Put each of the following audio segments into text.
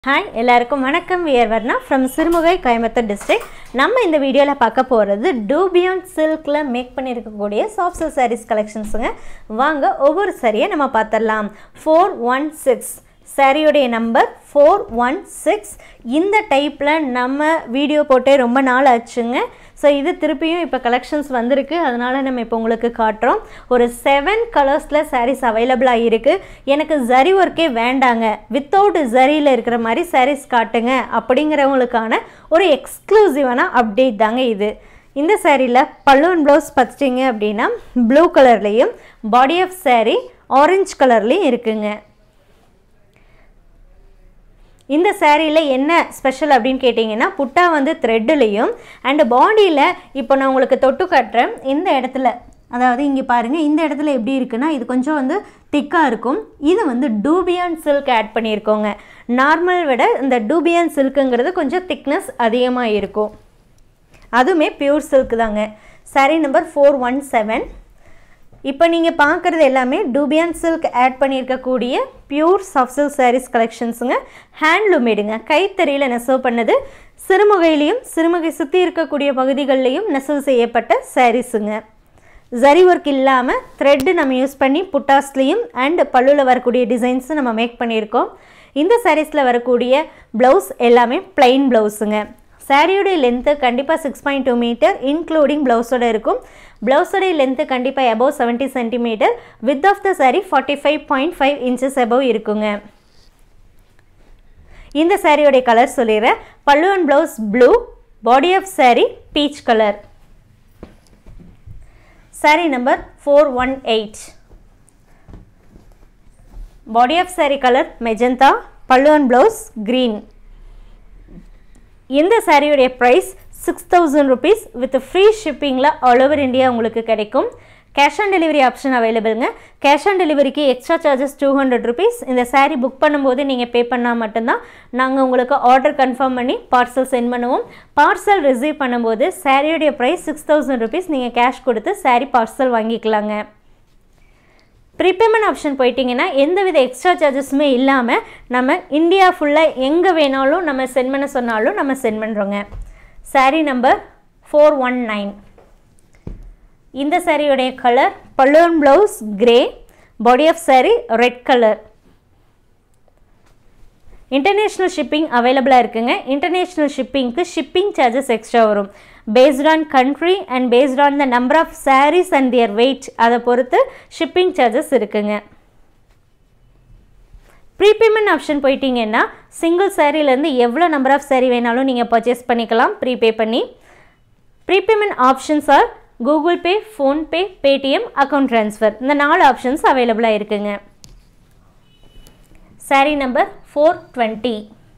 hi எல்லாருக்கும் வணக்கம் we're Varna from Sirumugai Coimbatore district நம்ம இந்த வீடியோவில் பார்க்க போகிறது டூபியான் சில்கில் மேக் பண்ணியிருக்கக்கூடிய சாஃப்ட் சில்க் சாரீஸ் கலெக்ஷன்ஸுங்க வாங்க ஒவ்வொரு சாரியை நம்ம பார்த்துடலாம் ஃபோர் ஒன் சிக்ஸ் சாரியுடைய நம்பர் ஃபோர் ஒன் சிக்ஸ் இந்த டைப்பில் நம்ம வீடியோ போட்டே ரொம்ப நாள் ஆச்சுங்க ஸோ இது திருப்பியும் இப்போ கலெக்ஷன்ஸ் வந்திருக்கு அதனால் நம்ம இப்போ உங்களுக்கு காட்டுறோம் ஒரு செவன் கலர்ஸில் சாரீஸ் அவைலபிளாக இருக்குது எனக்கு ஜரி ஒர்க்கே வேண்டாங்க வித்தவுட் ஜரியில் இருக்கிற மாதிரி சாரீஸ் காட்டுங்க அப்படிங்கிறவங்களுக்கான ஒரு எக்ஸ்க்ளூசிவான அப்டேட் தாங்க இது இந்த சாரியில் பல்லுவன் ப்ளவுஸ் பார்த்துட்டிங்க அப்படின்னா ப்ளூ கலர்லேயும் பாடி ஆஃப் சாரீ ஆரஞ்சு கலர்லேயும் இருக்குங்க இந்த சேரீயில் என்ன ஸ்பெஷல் அப்படின்னு கேட்டிங்கன்னா புட்டா வந்து த்ரெட்டுலேயும் அண்டு பாடியில் இப்போ நான் உங்களுக்கு தொட்டு காட்டுறேன் இந்த இடத்துல அதாவது இங்கே பாருங்கள் இந்த இடத்துல எப்படி இருக்குன்னா இது கொஞ்சம் வந்து திக்காக இருக்கும் இது வந்து டூபியான் சில்க் ஆட் பண்ணியிருக்கோங்க நார்மல் விட இந்த டூபியான் சில்க்குங்கிறது கொஞ்சம் திக்னஸ் அதிகமாக இருக்கும் அதுவுமே பியூர் சில்க் தாங்க saree number four one seven இப்போ நீங்கள் பார்க்குறது எல்லாமே டூபியான் சில்க் ஆட் பண்ணியிருக்கக்கூடிய பியூர் சாஃப்ட் சில்க் சாரீஸ் கலெக்ஷன்ஸுங்க ஹேண்ட்லூமேடுங்க கைத்தறியில் நெசவு பண்ணது சிறுமுகையிலையும் சிறுமுகை சுற்றி இருக்கக்கூடிய பகுதிகளிலையும் நெசவு செய்யப்பட்ட சாரீஸுங்க ஜரி ஒர்க் இல்லாமல் த்ரெட்டு நம்ம யூஸ் பண்ணி புட்டாஸ்லேயும் அண்ட் பல்லுவில் வரக்கூடிய டிசைன்ஸும் நம்ம மேக் பண்ணியிருக்கோம் இந்த சாரீஸில் வரக்கூடிய ப்ளவுஸ் எல்லாமே பிளைன் ப்ளவுஸுங்க சாரியோடைய லென்த்து கண்டிப்பாக six point two meter including ப்ளவுஸோட இருக்கும் ப்ளவுஸோடைய லென்த்து கண்டிப்பாக above seventy centimeter width of the saree forty five point five inches above இருக்குங்க இந்த சாரியோடைய கலர் சொல்லிடுறேன் பல்லுவன் blouse blue body of saree peach colour saree number four one eight body of saree colour magenta பல்லுவன் blouse green இந்த சாரியுடைய price six thousand rupees with free ஷிப்பிங்கில் all over India உங்களுக்கு கிடைக்கும் கேஷ் ஆன் டெலிவரி ஆப்ஷன் அவைலபிளுங்க cash on டெலிவரிக்கு extra charges two hundred rupees இந்த saree book பண்ணும்போது நீங்கள் பே பண்ணால் மட்டும்தான் நாங்கள் உங்களுக்கு ஆர்டர் கன்ஃபார்ம் பண்ணி பார்சல் சென்ட் பண்ணுவோம் பார்சல் ரிசீவ் பண்ணும்போது சாரியுடைய ப்ரைஸ் சிக்ஸ் தௌசண்ட் ருபீஸ் நீங்கள் கேஷ் கொடுத்து சாரீ பார்சல் வாங்கிக்கலாங்க ப்ரீபேமெண்ட் ஆப்ஷன் போயிட்டிங்கன்னா எந்தவித எக்ஸ்ட்ரா சார்ஜஸுமே இல்லாமல் நம்ம இந்தியா ஃபுல்லாக எங்கே வேணாலும் நம்ம சென்ட் பண்ண சொன்னாலும் நம்ம சென்ட் பண்ணுறோங்க saree number four one nine இந்த சாரியுடைய கலர் பல்லுவன் blouse grey body of saree red colour international shipping அவைலபிளாக இருக்குங்க இன்டர்நேஷ்னல் ஷிப்பிங்க்கு ஷிப்பிங் சார்ஜஸ் எக்ஸ்ட்ரா வரும் based on country and based on the number of sarees and their weight அதை பொறுத்து shipping charges இருக்குங்க ப்ரீபேமெண்ட் ஆப்ஷன் போயிட்டீங்கன்னா single சாரீலேருந்து எவ்வளோ நம்பர் ஆஃப் சாரீ வேணாலும் நீங்கள் பர்ச்சேஸ் பண்ணிக்கலாம் ப்ரீபே பண்ணி prepayment options are Google Pay PhonePe Paytm account transfer இந்த நாலு ஆப்ஷன்ஸ் அவைலபிளாக இருக்குங்க saree number four twenty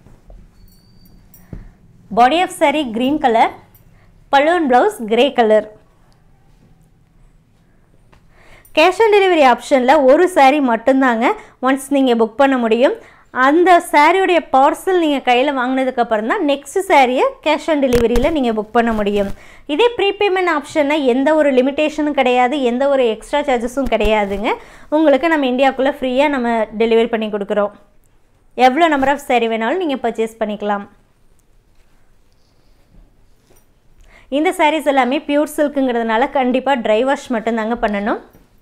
body of saree green colour பலூன் blouse grey colour cash on delivery ஆப்ஷனில் ஒரு சாரீ மட்டும்தாங்க ஒன்ஸ் நீங்கள் புக் பண்ண முடியும் அந்த சாரியுடைய பார்சல் நீங்கள் கையில் வாங்கினதுக்கப்புறம் தான் நெக்ஸ்ட் சாரியை கேஷ் ஆன் டெலிவரியில் நீங்கள் புக் பண்ண முடியும் இதே ப்ரீபேமெண்ட் ஆப்ஷனில் எந்த ஒரு லிமிட்டேஷனும் கிடையாது எந்த ஒரு எக்ஸ்ட்ரா சார்ஜஸும் கிடையாதுங்க உங்களுக்கு நம்ம இந்தியாவுக்குள்ளே ஃப்ரீயாக நம்ம டெலிவரி பண்ணி கொடுக்குறோம் எவ்வளோ நம்பர் ஆஃப் சாரீ வேணாலும் நீங்கள் பர்ச்சேஸ் பண்ணிக்கலாம் இந்த சாரீஸ் எல்லாமே பியூர் சில்க்குங்கிறதுனால கண்டிப்பாக ட்ரை வாஷ் மட்டும்தாங்க பண்ணணும்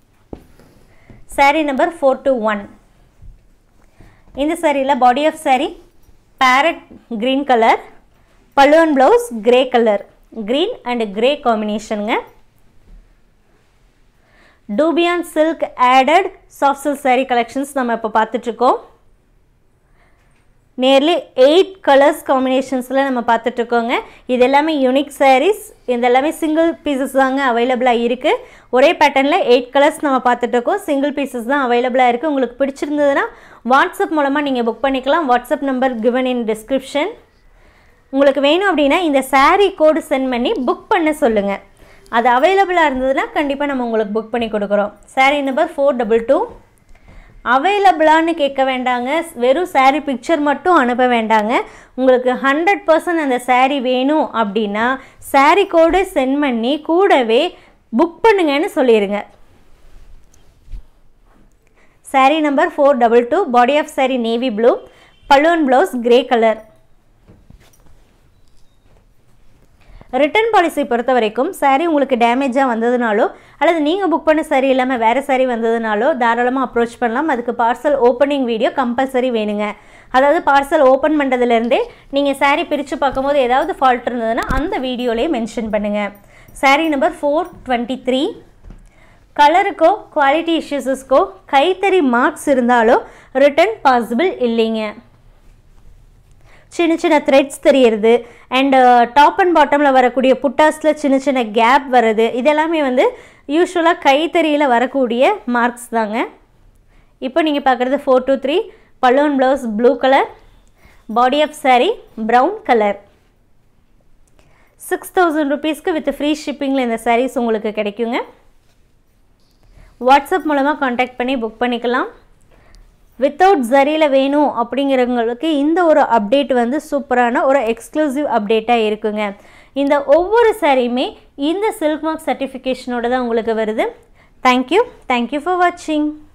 saree number four two one இந்த சாரியில் body of saree parrot green colour பல்லுவன் blouse grey colour green and grey காம்பினேஷனுங்க dupion silk added soft silk saree collections நம்ம இப்போ பார்த்துட்ருக்கோம் நியர்லி எயிட் கலர்ஸ் காம்பினேஷன்ஸில் நம்ம பார்த்துட்ருக்கோங்க இது எல்லாமே யூனிக் சாரீஸ் இது எல்லாமே சிங்கிள் பீசஸ் தாங்க அவைலபிளாக இருக்குது ஒரே பேட்டர்னில் எயிட் கலர்ஸ் நம்ம பார்த்துட்ருக்கோம் சிங்கிள் பீசஸ் தான் அவைலபிளாக இருக்குது உங்களுக்கு பிடிச்சிருந்ததுன்னா வாட்ஸ்அப் மூலமாக நீங்கள் புக் பண்ணிக்கலாம் WhatsApp number given in description உங்களுக்கு வேணும் அப்படின்னா இந்த சாரீ கோடு சென்ட் பண்ணி புக் பண்ண சொல்லுங்கள் அது அவைலபிளாக இருந்ததுன்னா கண்டிப்பாக நம்ம உங்களுக்கு புக் பண்ணி கொடுக்குறோம் saree number four double two அவைலபிளான்னு கேட்க வேண்டாங்க வெறும் சாரீ பிக்சர் மட்டும் அனுப்ப வேண்டாங்க உங்களுக்கு ஹண்ட்ரட் பர்சன்ட் அந்த சாரீ வேணும் அப்படின்னா சாரீ கோடு சென்ட் பண்ணி கூடவே புக் பண்ணுங்கன்னு சொல்லிடுங்க saree number four double two body of saree navy blue பல்லுவன் blouse grey colour return policy பொறுத்த வரைக்கும் சாரீ உங்களுக்கு டேமேஜாக வந்ததுனாலோ அல்லது நீங்கள் புக் பண்ண சாரீ இல்லாமல் வேறு சாரீ வந்ததுனாலோ தாராளமாக அப்ரோச் பண்ணலாம் அதுக்கு பார்சல் ஓப்பனிங் வீடியோ கம்பல்சரி வேணுங்க அதாவது பார்சல் ஓப்பன் பண்ணுறதுலேருந்தே நீங்கள் சாரீ பிரித்து பார்க்கும்போது ஏதாவது ஃபால்ட் இருந்ததுன்னா அந்த வீடியோலேயே மென்ஷன் பண்ணுங்கள் saree number four twenty three கலருக்கோ குவாலிட்டி இஷ்யூஸஸ்க்கோ கைத்தறி மார்க்ஸ் இருந்தாலோ ரிட்டர்ன் பாசிபிள் இல்லைங்க சின்ன சின்ன த்ரெட்ஸ் தெரியறது அண்டு டாப் அண்ட் பாட்டமில் வரக்கூடிய புட்டாஸில் சின்ன சின்ன கேப் வர்றது இதெல்லாமே வந்து யூஸ்வலாக கைத்தறியில் வரக்கூடிய மார்க்ஸ் தாங்க இப்போ நீங்கள் பார்க்குறது ஃபோர் டூ த்ரீ பலூன் blouse blue colour body of saree brown colour six thousand ருபீஸ்க்கு வித் ஃப்ரீ ஷிப்பிங்கில் இந்த sarees உங்களுக்கு கிடைக்குங்க வாட்ஸ்அப் மூலமாக காண்டாக்ட் பண்ணி புக் பண்ணிக்கலாம் வித்தவுட் ஜரியில் வேணும் அப்படிங்கிறவங்களுக்கு இந்த ஒரு அப்டேட் வந்து சூப்பரான ஒரு எக்ஸ்க்ளூசிவ் அப்டேட்டாக இருக்குங்க இந்த ஒவ்வொரு சாரியுமே இந்த சில்க் மார்க் சர்டிஃபிகேஷனோட தான் உங்களுக்கு வருது தேங்க்யூ தேங்க்யூ ஃபார் வாட்சிங்